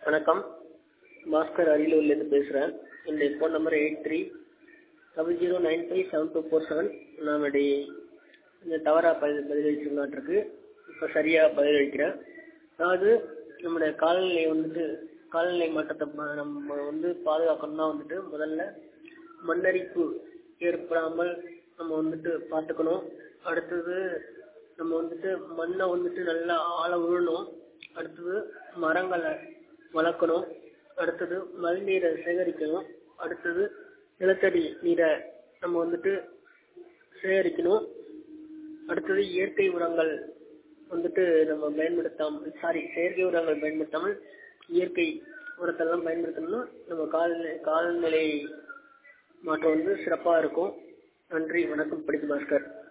வணக்கம் பாஸ்கர் அரியலூர்லேருந்து பேசுகிறேன் என்னுடைய phone number eight three double zero nine five seven two four seven நம்முடைய கொஞ்சம் தவறாக பதில் பதிலளிச்சிருந்தாட்டிருக்கு இப்போ சரியாக பதிலளிக்கிறேன் அதாவது நம்முடைய காலநிலை வந்துட்டு காலநிலை மாற்றத்தை ம- நம்ம வந்து பாதுகாக்கணும்னா வந்துட்டு முதல்ல மண்ணரிப்பு ஏற்படாமல் நம்ம வந்துட்டு பார்த்துக்கணும் அடுத்தது நம்ம வந்துட்டு மண்ணை வந்துட்டு நல்லா ஆழ விழணும் அடுத்தது மரங்களை வளர்க்கணும் அடுத்தது மழைநீரை சேகரிக்கணும் அடுத்தது நிலத்தடி நீரை நம்ம வந்துட்டு சேகரிக்கணும் அடுத்தது இயற்கை உரங்கள் வந்துட்டு நம்ம பயன்படுத்தாமல் சாரி செயற்கை உரங்கள் பயன்படுத்தாமல் இயற்கை உரத்தெல்லாம் பயன்படுத்தணும்னா நம்ம காலநிலை காலநிலை மாற்றம் வந்து சிறப்பாக இருக்கும் நன்றி வணக்கம் படித்து பாஸ்கர்